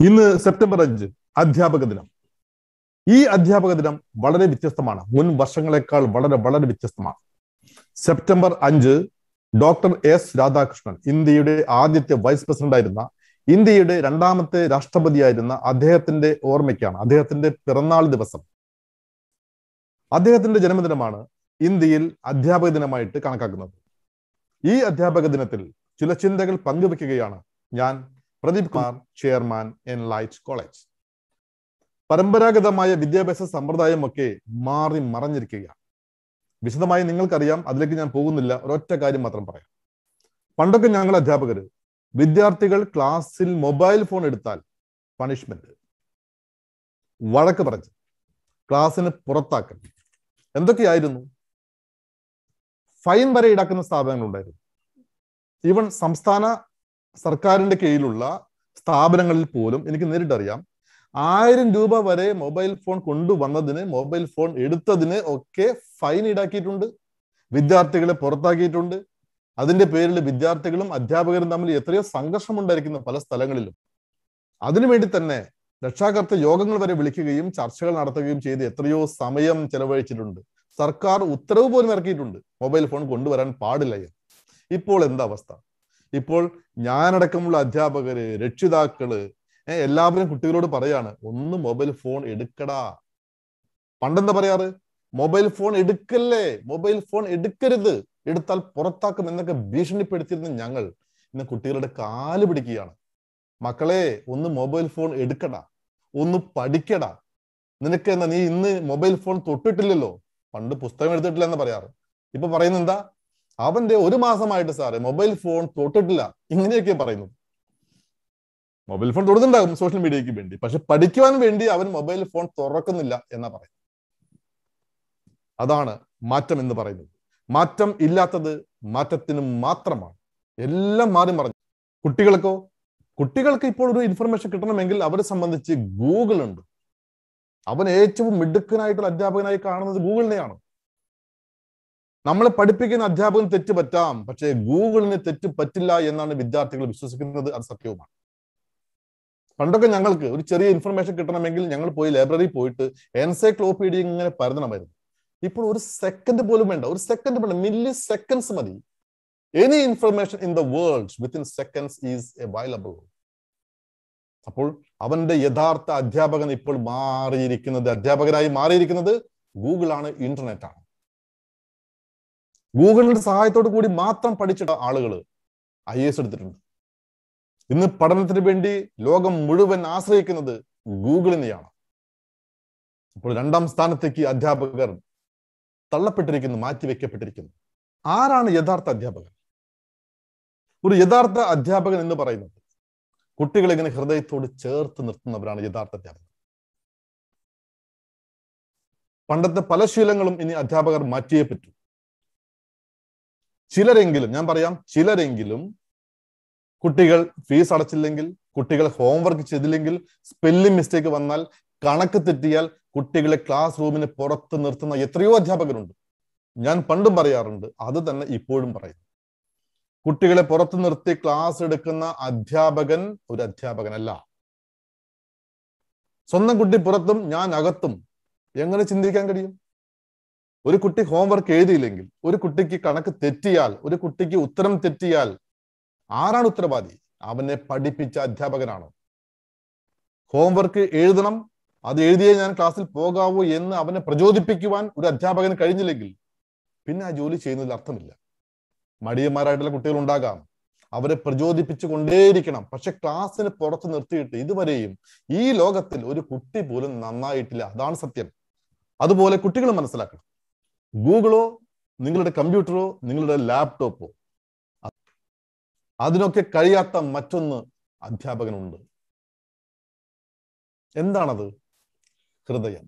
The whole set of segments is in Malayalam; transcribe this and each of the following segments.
ഇന്ന് സെപ്റ്റംബർ അഞ്ച് അധ്യാപക ദിനം ഈ അധ്യാപക ദിനം വളരെ വ്യത്യസ്തമാണ് മുൻ വർഷങ്ങളെക്കാൾ വളരെ വളരെ വ്യത്യസ്തമാണ് സെപ്റ്റംബർ അഞ്ച് ഡോക്ടർ എസ് രാധാകൃഷ്ണൻ ഇന്ത്യയുടെ ആദ്യത്തെ വൈസ് പ്രസിഡന്റ് ആയിരുന്ന ഇന്ത്യയുടെ രണ്ടാമത്തെ രാഷ്ട്രപതിയായിരുന്ന അദ്ദേഹത്തിന്റെ ഓർമ്മയ്ക്കാണ് അദ്ദേഹത്തിന്റെ പിറന്നാൾ ദിവസം അദ്ദേഹത്തിന്റെ ജന്മദിനമാണ് ഇന്ത്യയിൽ അധ്യാപക ദിനമായിട്ട് കണക്കാക്കുന്നത് ഈ അധ്യാപക ദിനത്തിൽ ചില ചിന്തകൾ പങ്കുവെക്കുകയാണ് ഞാൻ Pradeep Kumar chairman N light college പരമ്പരാഗതമായ വിദ്യാഭ്യാസ സമ്പ്രദായമൊക്കെ മാറി മറഞ്ഞിരിക്കുകയാണ് വിശദമായി നിങ്ങൾക്കറിയാം അതിലേക്ക് ഞാൻ പോകുന്നില്ല ഒരൊറ്റ കാര്യം മാത്രം പറയാം പണ്ടൊക്കെ ഞങ്ങൾ അധ്യാപകര് വിദ്യാർത്ഥികൾ ക്ലാസ്സിൽ മൊബൈൽ ഫോൺ എടുത്താൽ പണിഷ്മെന്റ് വഴക്ക് പറഞ്ഞ് ക്ലാസ്സിന് പുറത്താക്കൽ എന്തൊക്കെയായിരുന്നു ഫൈൻ വരെ ഈടാക്കുന്ന സ്ഥാപനങ്ങളുണ്ടായിരുന്നു ഈവൻ സംസ്ഥാന സർക്കാരിന്റെ കീഴിലുള്ള സ്ഥാപനങ്ങളിൽ പോലും എനിക്ക് നേരിട്ടറിയാം ആയിരം രൂപ വരെ മൊബൈൽ ഫോൺ കൊണ്ടുവന്നതിന് മൊബൈൽ ഫോൺ എടുത്തതിന് ഒക്കെ ഫൈൻ ഈടാക്കിയിട്ടുണ്ട് വിദ്യാർത്ഥികളെ പുറത്താക്കിയിട്ടുണ്ട് അതിന്റെ പേരിൽ വിദ്യാർത്ഥികളും അധ്യാപകരും തമ്മിൽ എത്രയോ സംഘർഷം ഉണ്ടായിരിക്കുന്ന പല സ്ഥലങ്ങളിലും അതിനുവേണ്ടി തന്നെ രക്ഷാകർത്ത യോഗങ്ങൾ വരെ വിളിക്കുകയും ചർച്ചകൾ നടത്തുകയും ചെയ്ത് എത്രയോ സമയം ചെലവഴിച്ചിട്ടുണ്ട് സർക്കാർ ഉത്തരവ് പോലും ഇറക്കിയിട്ടുണ്ട് മൊബൈൽ ഫോൺ കൊണ്ടുവരാൻ പാടില്ല എന്ന് ഇപ്പോൾ എന്താ അവസ്ഥ ഇപ്പോൾ ഞാനടക്കമുള്ള അധ്യാപകര് രക്ഷിതാക്കള് എല്ലാവരും കുട്ടികളോട് പറയാണ് ഒന്ന് മൊബൈൽ ഫോൺ എടുക്കടാ പണ്ടെന്താ പറയാറ് മൊബൈൽ ഫോൺ എടുക്കല്ലേ മൊബൈൽ ഫോൺ എടുക്കരുത് എടുത്താൽ പുറത്താക്കും എന്നൊക്കെ ഭീഷണിപ്പെടുത്തിയിരുന്ന ഞങ്ങൾ ഇന്ന് കുട്ടികളുടെ കാല് പിടിക്കുകയാണ് മക്കളെ ഒന്ന് മൊബൈൽ ഫോൺ എടുക്കടാ ഒന്ന് പഠിക്കടാ നിനക്ക് എന്താ നീ ഇന്ന് മൊബൈൽ ഫോൺ തൊട്ടിട്ടില്ലല്ലോ പണ്ട് പുസ്തകം എടുത്തിട്ടില്ല എന്ന് പറയാറ് ഇപ്പൊ പറയുന്നത് എന്താ അവന്റെ ഒരു മാസമായിട്ട് സാറേ മൊബൈൽ ഫോൺ തൊട്ടിട്ടില്ല ഇങ്ങനെയൊക്കെ പറയുന്നു മൊബൈൽ ഫോൺ തൊടുന്നുണ്ടാകും സോഷ്യൽ മീഡിയക്ക് വേണ്ടി പക്ഷെ പഠിക്കുവാൻ വേണ്ടി അവൻ മൊബൈൽ ഫോൺ തുറക്കുന്നില്ല എന്നാ പറയുന്നത് അതാണ് മാറ്റം എന്ന് പറയുന്നത് മാറ്റം ഇല്ലാത്തത് മാറ്റത്തിന് മാത്രമാണ് എല്ലാം മാറി മറിഞ്ഞു കുട്ടികൾക്കോ കുട്ടികൾക്ക് ഇപ്പോൾ ഒരു ഇൻഫർമേഷൻ കിട്ടണമെങ്കിൽ അവരെ സംബന്ധിച്ച് ഗൂഗിൾ ഉണ്ട് അവൻ ഏറ്റവും മിടുക്കനായിട്ടുള്ള അധ്യാപകനായി കാണുന്നത് ഗൂഗിളിനെയാണ് നമ്മളെ പഠിപ്പിക്കുന്ന അധ്യാപകൻ തെറ്റ് പറ്റാം പക്ഷേ ഗൂഗിളിന് തെറ്റ് പറ്റില്ല എന്നാണ് വിദ്യാർത്ഥികൾ വിശ്വസിക്കുന്നത് അത് സത്യവുമാണ് പണ്ടൊക്കെ ഞങ്ങൾക്ക് ഒരു ചെറിയ ഇൻഫർമേഷൻ കിട്ടണമെങ്കിൽ ഞങ്ങൾ പോയി ലൈബ്രറി പോയിട്ട് എൻസൈക്ലോപീഡിയ ഇങ്ങനെ പരതണമായിരുന്നു ഇപ്പോൾ ഒരു സെക്കൻഡ് പോലും വേണ്ട ഒരു സെക്കൻഡ് വേണ്ട മില്ലി സെക്കൻഡ്സ് മതി any information in the world within seconds is available അപ്പോൾ അവന്റെ യഥാർത്ഥ അധ്യാപകൻ ഇപ്പോൾ മാറിയിരിക്കുന്നത് അധ്യാപകനായി മാറിയിരിക്കുന്നത് ഗൂഗിൾ ആണ് ഇന്റർനെറ്റ് ആണ് ഗൂഗിളിന്റെ സഹായത്തോടു കൂടി മാത്രം പഠിച്ച ആളുകൾ ഐ എസ് എടുത്തിട്ടുണ്ട് ഇന്ന് പഠനത്തിന് വേണ്ടി ലോകം മുഴുവൻ ആശ്രയിക്കുന്നത് ഗൂഗിളിനെയാണ് അപ്പോൾ രണ്ടാം സ്ഥാനത്തേക്ക് അധ്യാപകർ തള്ളപ്പെട്ടിരിക്കുന്നു മാറ്റിവെക്കപ്പെട്ടിരിക്കുന്നു ആരാണ് യഥാർത്ഥ അധ്യാപകൻ ഒരു യഥാർത്ഥ അധ്യാപകൻ എന്ന് പറയുന്നത് കുട്ടികളെ ഇങ്ങനെ ഹൃദയത്തോട് ചേർത്ത് നിർത്തുന്നവരാണ് യഥാർത്ഥ അധ്യാപകർ പണ്ടത്തെ പല ശീലങ്ങളും ഇനി അധ്യാപകർ മാറ്റിയേ പറ്റൂ ചിലരെങ്കിലും ഞാൻ പറയാം ചിലരെങ്കിലും കുട്ടികൾ ഫീസ് അടച്ചില്ലെങ്കിൽ കുട്ടികൾ ഹോംവർക്ക് ചെയ്തില്ലെങ്കിൽ സ്പെല്ലിംഗ് മിസ്റ്റേക്ക് വന്നാൽ കണക്ക് തെറ്റിയാൽ കുട്ടികളെ ക്ലാസ് റൂമിന് പുറത്ത് നിർത്തുന്ന എത്രയോ അധ്യാപകരുണ്ട് ഞാൻ പണ്ടും പറയാറുണ്ട് അത് തന്നെ ഇപ്പോഴും പറയും കുട്ടികളെ പുറത്തു നിർത്തി ക്ലാസ് എടുക്കുന്ന അധ്യാപകൻ ഒരു അധ്യാപകനല്ല സ്വന്തം കുട്ടി പുറത്തും ഞാൻ അകത്തും എങ്ങനെ ചിന്തിക്കാൻ കഴിയും ഒരു കുട്ടി ഹോംവർക്ക് എഴുതിയില്ലെങ്കിൽ ഒരു കുട്ടിക്ക് കണക്ക് തെറ്റിയാൽ ഒരു കുട്ടിക്ക് ഉത്തരം തെറ്റിയാൽ ആരാണ് ഉത്തരവാദി അവനെ പഠിപ്പിച്ച അധ്യാപകനാണ് ഹോംവർക്ക് എഴുതണം അത് എഴുതിയേ ഞാൻ ക്ലാസ്സിൽ പോകാവൂ എന്ന് അവനെ പ്രചോദിപ്പിക്കുവാൻ ഒരു അധ്യാപകന് കഴിഞ്ഞില്ലെങ്കിൽ പിന്നെ ആ ജോലി ചെയ്യുന്നതിൽ അർത്ഥമില്ല മടിയന്മാരായിട്ടുള്ള കുട്ടികൾ ഉണ്ടാകാം അവരെ പ്രചോദിപ്പിച്ചു കൊണ്ടേയിരിക്കണം പക്ഷെ ക്ലാസ്സിന് പുറത്ത് നിർത്തിയിട്ട് ഇതുവരെയും ഈ ലോകത്തിൽ ഒരു കുട്ടി പോലും നന്നായിട്ടില്ല അതാണ് സത്യം അതുപോലെ കുട്ടികൾ മനസ്സിലാക്കണം ഗൂഗിളോ നിങ്ങളുടെ കമ്പ്യൂട്ടറോ നിങ്ങളുടെ ലാപ്ടോപ്പോ അതിനൊക്കെ കഴിയാത്ത മറ്റൊന്ന് അധ്യാപകനുണ്ട് എന്താണത് ഹൃദയം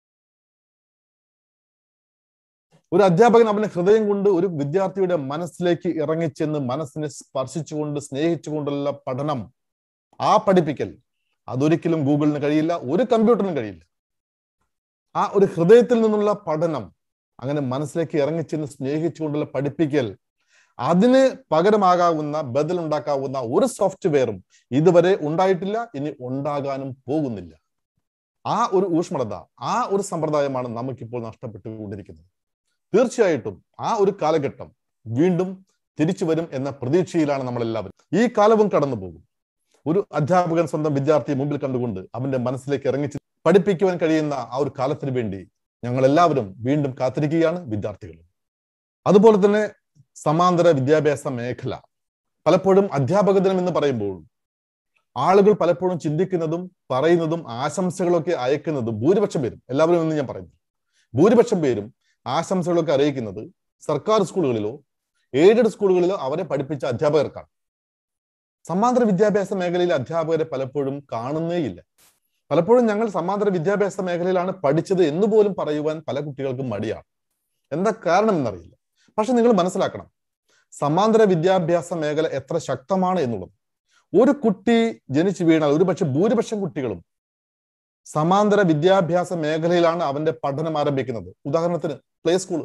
ഒരു അധ്യാപകൻ അവന്റെ ഹൃദയം കൊണ്ട് ഒരു വിദ്യാർത്ഥിയുടെ മനസ്സിലേക്ക് ഇറങ്ങിച്ചെന്ന് മനസ്സിനെ സ്പർശിച്ചുകൊണ്ട് സ്നേഹിച്ചുകൊണ്ടുള്ള പഠനം ആ പഠിപ്പിക്കൽ അതൊരിക്കലും ഗൂഗിളിന് കഴിയില്ല ഒരു കമ്പ്യൂട്ടറിനും കഴിയില്ല ആ ഒരു ഹൃദയത്തിൽ നിന്നുള്ള പഠനം അങ്ങനെ മനസ്സിലേക്ക് ഇറങ്ങിച്ചെന്ന് സ്നേഹിച്ചുകൊണ്ടുള്ള പഠിപ്പിക്കൽ അതിന് പകരമാകാവുന്ന ബദൽ ഉണ്ടാക്കാവുന്ന ഒരു സോഫ്റ്റ്വെയറും ഇതുവരെ ഉണ്ടായിട്ടില്ല ഇനി ഉണ്ടാകാനും പോകുന്നില്ല ആ ഒരു ഊഷ്മളത ആ ഒരു സമ്പ്രദായമാണ് നമുക്കിപ്പോൾ നഷ്ടപ്പെട്ടുകൊണ്ടിരിക്കുന്നത് തീർച്ചയായിട്ടും ആ ഒരു കാലഘട്ടം വീണ്ടും തിരിച്ചു വരും എന്ന പ്രതീക്ഷയിലാണ് നമ്മളെല്ലാവരും ഈ കാലവും കടന്നു പോകും ഒരു അധ്യാപകൻ സ്വന്തം വിദ്യാർത്ഥിയെ മുമ്പിൽ കണ്ടുകൊണ്ട് അവന്റെ മനസ്സിലേക്ക് ഇറങ്ങിച്ച് പഠിപ്പിക്കുവാൻ കഴിയുന്ന ആ ഒരു കാലത്തിന് വേണ്ടി ഞങ്ങൾ എല്ലാവരും വീണ്ടും കാത്തിരിക്കുകയാണ് വിദ്യാർത്ഥികൾ അതുപോലെ തന്നെ സമാന്തര വിദ്യാഭ്യാസ മേഖല പലപ്പോഴും അധ്യാപക ദിനം എന്ന് പറയുമ്പോൾ ആളുകൾ പലപ്പോഴും ചിന്തിക്കുന്നതും പറയുന്നതും ആശംസകളൊക്കെ അയക്കുന്നതും ഭൂരിപക്ഷം പേരും എല്ലാവരും എന്ന് ഞാൻ പറയുന്നു ഭൂരിപക്ഷം പേരും ആശംസകളൊക്കെ അറിയിക്കുന്നത് സർക്കാർ സ്കൂളുകളിലോ എയ്ഡഡ് സ്കൂളുകളിലോ അവരെ പഠിപ്പിച്ച അധ്യാപകർക്കാണ് സമാന്തര വിദ്യാഭ്യാസ മേഖലയിലെ അധ്യാപകരെ പലപ്പോഴും കാണുന്നേയില്ല പലപ്പോഴും ഞങ്ങൾ സമാന്തര വിദ്യാഭ്യാസ മേഖലയിലാണ് പഠിച്ചത് എന്ന് പോലും പറയുവാൻ പല കുട്ടികൾക്കും മടിയാണ് എന്താ കാരണം എന്നറിയില്ല പക്ഷെ നിങ്ങൾ മനസ്സിലാക്കണം സമാന്തര വിദ്യാഭ്യാസ മേഖല എത്ര ശക്തമാണ് എന്നുള്ളത് ഒരു കുട്ടി ജനിച്ചു വീണാൽ ഒരു പക്ഷെ ഭൂരിപക്ഷം കുട്ടികളും സമാന്തര വിദ്യാഭ്യാസ മേഖലയിലാണ് അവന്റെ പഠനം ആരംഭിക്കുന്നത് ഉദാഹരണത്തിന് പ്ലേ സ്കൂൾ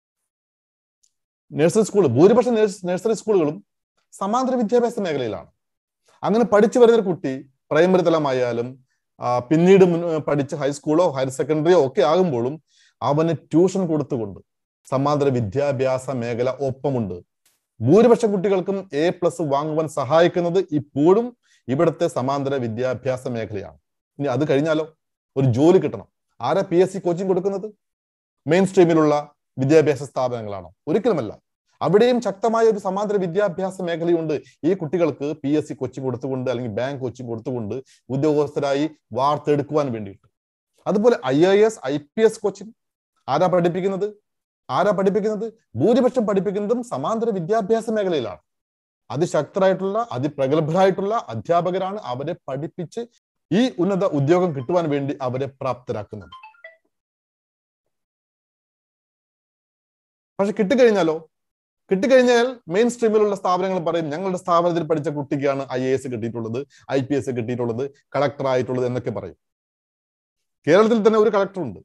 നഴ്സറി സ്കൂൾ ഭൂരിപക്ഷം നഴ്സറി സ്കൂളുകളും സമാന്തര വിദ്യാഭ്യാസ മേഖലയിലാണ് അങ്ങനെ പഠിച്ചു വരുന്ന ഒരു കുട്ടി പ്രൈമറി തലമായാലും പിന്നീട് പഠിച്ച ഹൈസ്കൂളോ ഹയർ സെക്കൻഡറിയോ ഒക്കെ ആകുമ്പോഴും അവന് ട്യൂഷൻ കൊടുത്തുകൊണ്ട് സമാന്തര വിദ്യാഭ്യാസ മേഖല ഒപ്പമുണ്ട് ഭൂരിപക്ഷം കുട്ടികൾക്കും എ പ്ലസ് വാങ്ങുവാൻ സഹായിക്കുന്നത് ഇപ്പോഴും ഇവിടുത്തെ സമാന്തര വിദ്യാഭ്യാസ മേഖലയാണ് ഇനി അത് കഴിഞ്ഞാലോ ഒരു ജോലി കിട്ടണം ആരാ പി എസ് സി കോച്ചിങ് കൊടുക്കുന്നത് മെയിൻ സ്ട്രീമിലുള്ള വിദ്യാഭ്യാസ സ്ഥാപനങ്ങളാണോ ഒരിക്കലുമല്ല അവിടെയും ശക്തമായ ഒരു സമാന്തര വിദ്യാഭ്യാസ മേഖലയുണ്ട് ഈ കുട്ടികൾക്ക് പി എസ് സി കോച്ചിങ് കൊടുത്തുകൊണ്ട് അല്ലെങ്കിൽ ബാങ്ക് കോച്ചിങ് കൊടുത്തുകൊണ്ട് ഉദ്യോഗസ്ഥരായി വാർത്തെടുക്കുവാൻ വേണ്ടിയിട്ട് അതുപോലെ I A S I P S coaching ആരാ പഠിപ്പിക്കുന്നത് ആരാ പഠിപ്പിക്കുന്നത് ഭൂരിപക്ഷം പഠിപ്പിക്കുന്നതും സമാന്തര വിദ്യാഭ്യാസ മേഖലയിലാണ് അതിശക്തരായിട്ടുള്ള അതിപ്രഗത്ഭരായിട്ടുള്ള അധ്യാപകരാണ് അവരെ പഠിപ്പിച്ച് ഈ ഉന്നത ഉദ്യോഗം കിട്ടുവാൻ വേണ്ടി അവരെ പ്രാപ്തരാക്കുന്നത് പക്ഷെ കിട്ടിക്കഴിഞ്ഞാലോ കിട്ടിക്കഴിഞ്ഞാൽ മെയിൻ സ്ട്രീമിലുള്ള സ്ഥാപനങ്ങൾ പറയും ഞങ്ങളുടെ സ്ഥാപനത്തിൽ പഠിച്ച കുട്ടിക്കാണ് ഐ എ എസ് കിട്ടിയിട്ടുള്ളത് ഐ പി എസ് കിട്ടിയിട്ടുള്ളത് കളക്ടർ ആയിട്ടുള്ളത് എന്നൊക്കെ പറയും കേരളത്തിൽ തന്നെ ഒരു കളക്ടർ ഉണ്ട്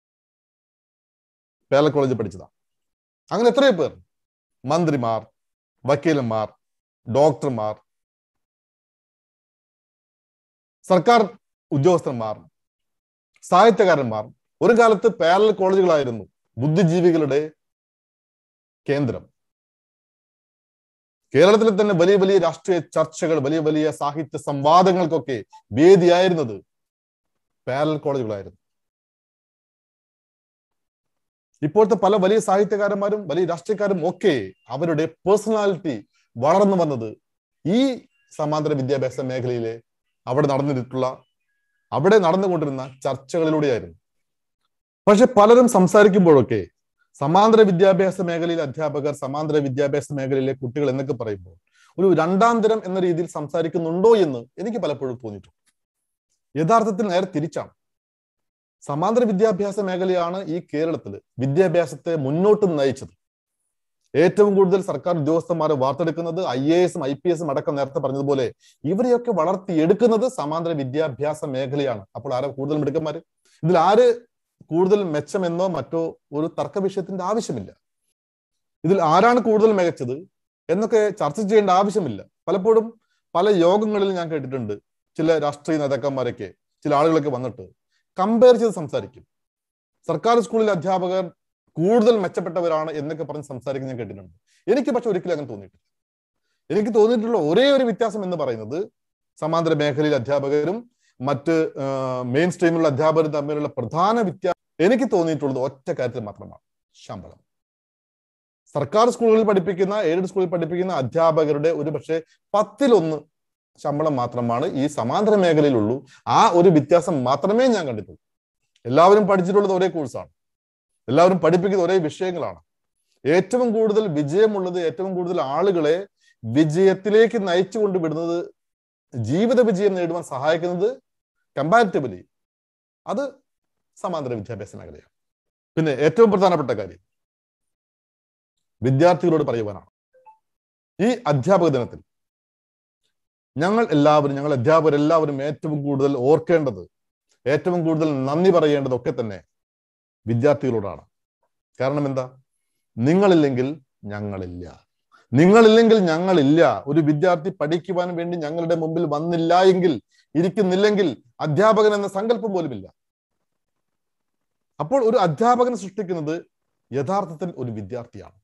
പേരൽ കോളേജിൽ പഠിച്ചതാണ് അങ്ങനെ എത്രയോ പേർ മന്ത്രിമാർ വക്കീലന്മാർ ഡോക്ടർമാർ സർക്കാർ ഉദ്യോഗസ്ഥന്മാർ സാഹിത്യകാരന്മാർ ഒരു കാലത്ത് പാരൽ കോളേജുകളായിരുന്നു ബുദ്ധിജീവികളുടെ കേന്ദ്രം കേരളത്തിൽ തന്നെ വലിയ വലിയ രാഷ്ട്രീയ ചർച്ചകൾ വലിയ വലിയ സാഹിത്യ സംവാദങ്ങൾക്കൊക്കെ വേദിയായിരുന്നത് പാരൽ കോളേജുകളായിരുന്നു ഇപ്പോഴത്തെ പല വലിയ സാഹിത്യകാരന്മാരും വലിയ രാഷ്ട്രീയക്കാരും ഒക്കെ അവരുടെ പേഴ്സണാലിറ്റി വളർന്നു വന്നത് ഈ സമാന്തര വിദ്യാഭ്യാസ മേഖലയിലെ അവിടെ നടന്നിട്ടുള്ള അവിടെ നടന്നുകൊണ്ടിരുന്ന ചർച്ചകളിലൂടെയായിരുന്നു പക്ഷെ പലരും സംസാരിക്കുമ്പോഴൊക്കെ സമാന്തര വിദ്യാഭ്യാസ മേഖലയിലെ അധ്യാപകർ സമാന്തര വിദ്യാഭ്യാസ മേഖലയിലെ കുട്ടികൾ എന്നൊക്കെ പറയുമ്പോൾ ഒരു രണ്ടാം തരം എന്ന രീതിയിൽ സംസാരിക്കുന്നുണ്ടോ എന്ന് എനിക്ക് പലപ്പോഴും തോന്നിയിട്ടുണ്ട് യഥാർത്ഥത്തിൽ നേരെ തിരിച്ചാണ് സമാന്തര വിദ്യാഭ്യാസ മേഖലയാണ് ഈ കേരളത്തിൽ വിദ്യാഭ്യാസത്തെ മുന്നോട്ട് നയിച്ചത് ഏറ്റവും കൂടുതൽ സർക്കാർ ഉദ്യോഗസ്ഥന്മാരെ വാർത്തെടുക്കുന്നത് ഐ എ എസും ഐ പി എസും അടക്കം നേരത്തെ പറഞ്ഞതുപോലെ ഇവരെയൊക്കെ വളർത്തിയെടുക്കുന്നത് സമാന്തര വിദ്യാഭ്യാസ മേഖലയാണ് അപ്പോൾ ആരാ കൂടുതൽ മിടുക്കന്മാര് ഇതിൽ ആര് കൂടുതൽ മെച്ചമെന്നോ മറ്റോ ഒരു തർക്ക വിഷയത്തിന്റെ ആവശ്യമില്ല ഇതിൽ ആരാണ് കൂടുതൽ മികച്ചത് എന്നൊക്കെ ചർച്ച ചെയ്യേണ്ട ആവശ്യമില്ല പലപ്പോഴും പല യോഗങ്ങളിൽ ഞാൻ കേട്ടിട്ടുണ്ട് ചില രാഷ്ട്രീയ നേതാക്കന്മാരൊക്കെ ചില ആളുകളൊക്കെ വന്നിട്ട് കമ്പയർ ചെയ്ത് സംസാരിക്കും സർക്കാർ സ്കൂളിലെ അധ്യാപകർ കൂടുതൽ മെച്ചപ്പെട്ടവരാണ് എന്നൊക്കെ പറഞ്ഞ് സംസാരിക്കുന്ന ഞാൻ കേട്ടിട്ടുണ്ട് എനിക്ക് പക്ഷെ ഒരിക്കലും അങ്ങനെ തോന്നിയിട്ടില്ല എനിക്ക് തോന്നിയിട്ടുള്ള ഒരേ ഒരു വ്യത്യാസം എന്ന് പറയുന്നത് സമാന്തര മേഖലയിലെ അധ്യാപകരും മറ്റ് മെയിൻ സ്ട്രീമിലുള്ള അധ്യാപകരും തമ്മിലുള്ള പ്രധാന വ്യത്യാസം എനിക്ക് തോന്നിയിട്ടുള്ളത് ഒറ്റ കാര്യത്തിൽ മാത്രമാണ് ശമ്പളം സർക്കാർ സ്കൂളുകളിൽ പഠിപ്പിക്കുന്ന എയ്ഡഡ് സ്കൂളിൽ പഠിപ്പിക്കുന്ന അധ്യാപകരുടെ ഒരു പക്ഷേ പത്തിലൊന്ന് ശമ്പളം മാത്രമാണ് ഈ സമാന്തര മേഖലയിലുള്ളൂ ആ ഒരു വ്യത്യാസം മാത്രമേ ഞാൻ കണ്ടിട്ടുള്ളൂ എല്ലാവരും പഠിച്ചിട്ടുള്ളത് ഒരേ കോഴ്സാണ് എല്ലാവരും പഠിപ്പിക്കുന്ന ഒരേ വിഷയങ്ങളാണ് ഏറ്റവും കൂടുതൽ വിജയമുള്ളത് ഏറ്റവും കൂടുതൽ ആളുകളെ വിജയത്തിലേക്ക് നയിച്ചു കൊണ്ടുവിടുന്നത് ജീവിത വിജയം നേടുവാൻ സഹായിക്കുന്നത് കമ്പാരിറ്റീവ്ലി അത് സമാന്തര വിദ്യാഭ്യാസ മേഖലയാണ് പിന്നെ ഏറ്റവും പ്രധാനപ്പെട്ട കാര്യം വിദ്യാർത്ഥികളോട് പറയുവാനാണ് ഈ അധ്യാപക ദിനത്തിൽ ഞങ്ങൾ എല്ലാവരും ഞങ്ങൾ അധ്യാപകരെല്ലാവരും ഏറ്റവും കൂടുതൽ ഓർക്കേണ്ടത് ഏറ്റവും കൂടുതൽ നന്ദി പറയേണ്ടത് ഒക്കെ തന്നെ വിദ്യാർത്ഥികളോടാണ് കാരണം എന്താ നിങ്ങളില്ലെങ്കിൽ ഞങ്ങളില്ല നിങ്ങളില്ലെങ്കിൽ ഞങ്ങളില്ല ഒരു വിദ്യാർത്ഥി പഠിക്കുവാൻ വേണ്ടി ഞങ്ങളുടെ മുമ്പിൽ വന്നില്ല എങ്കിൽ ഇരിക്കുന്നില്ലെങ്കിൽ അധ്യാപകൻ എന്ന സങ്കല്പം പോലുമില്ല അപ്പോൾ ഒരു അധ്യാപകനെ സൃഷ്ടിക്കുന്നത് യഥാർത്ഥത്തിൽ ഒരു വിദ്യാർത്ഥിയാണ്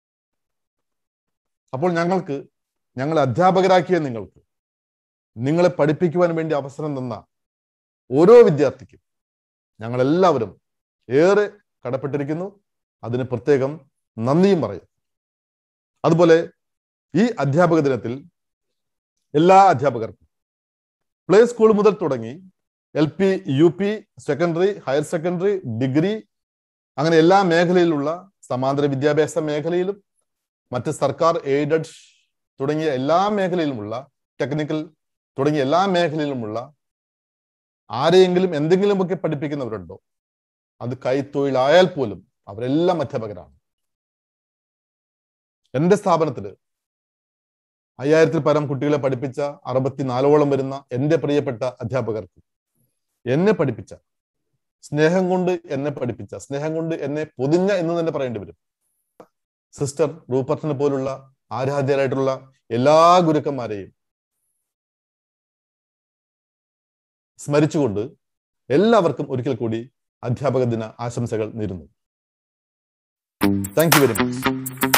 അപ്പോൾ ഞങ്ങൾക്ക് ഞങ്ങളെ അധ്യാപകരാക്കിയ നിങ്ങൾക്ക് നിങ്ങളെ പഠിപ്പിക്കുവാൻ വേണ്ടി അവസരം തന്ന ഓരോ വിദ്യാർത്ഥിക്കും ഞങ്ങളെല്ലാവരും ഏറെ കടപ്പെട്ടിരിക്കുന്നു അതിന് പ്രത്യേകം നന്ദിയും പറയും അതുപോലെ ഈ അധ്യാപക ദിനത്തിൽ എല്ലാ അധ്യാപകർക്കും പ്ലേ സ്കൂൾ മുതൽ തുടങ്ങി L P U P secondary higher secondary degree അങ്ങനെ എല്ലാ മേഖലയിലുള്ള സമാന്തര വിദ്യാഭ്യാസ മേഖലയിലും മറ്റ് സർക്കാർ എയ്ഡഡ് തുടങ്ങിയ എല്ലാ മേഖലയിലുമുള്ള ടെക്നിക്കൽ തുടങ്ങിയ എല്ലാ മേഖലയിലുമുള്ള ആരെയെങ്കിലും എന്തെങ്കിലുമൊക്കെ പഠിപ്പിക്കുന്നവരുണ്ടോ അത് കൈത്തൊഴിലായാൽ പോലും അവരെല്ലാം അധ്യാപകരാണ് എന്റെ സ്ഥാപനത്തില് അയ്യായിരത്തിൽ പരം കുട്ടികളെ പഠിപ്പിച്ച അറുപത്തിനാലോളം വരുന്ന എന്റെ പ്രിയപ്പെട്ട അധ്യാപകർക്ക് എന്നെ പഠിപ്പിച്ച സ്നേഹം കൊണ്ട് എന്നെ പഠിപ്പിച്ച സ്നേഹം കൊണ്ട് എന്നെ പൊതിഞ്ഞ എന്ന് തന്നെ പറയേണ്ടി വരും സിസ്റ്റർ റൂപ്പർട്ടിനെ പോലുള്ള ആരാധ്യരായിട്ടുള്ള എല്ലാ ഗുരുക്കന്മാരെയും സ്മരിച്ചുകൊണ്ട് എല്ലാവർക്കും ഒരിക്കൽ കൂടി അധ്യാപക ദിന ആശംസകൾ നേരുന്നു താങ്ക് യു വെരി മച്ച്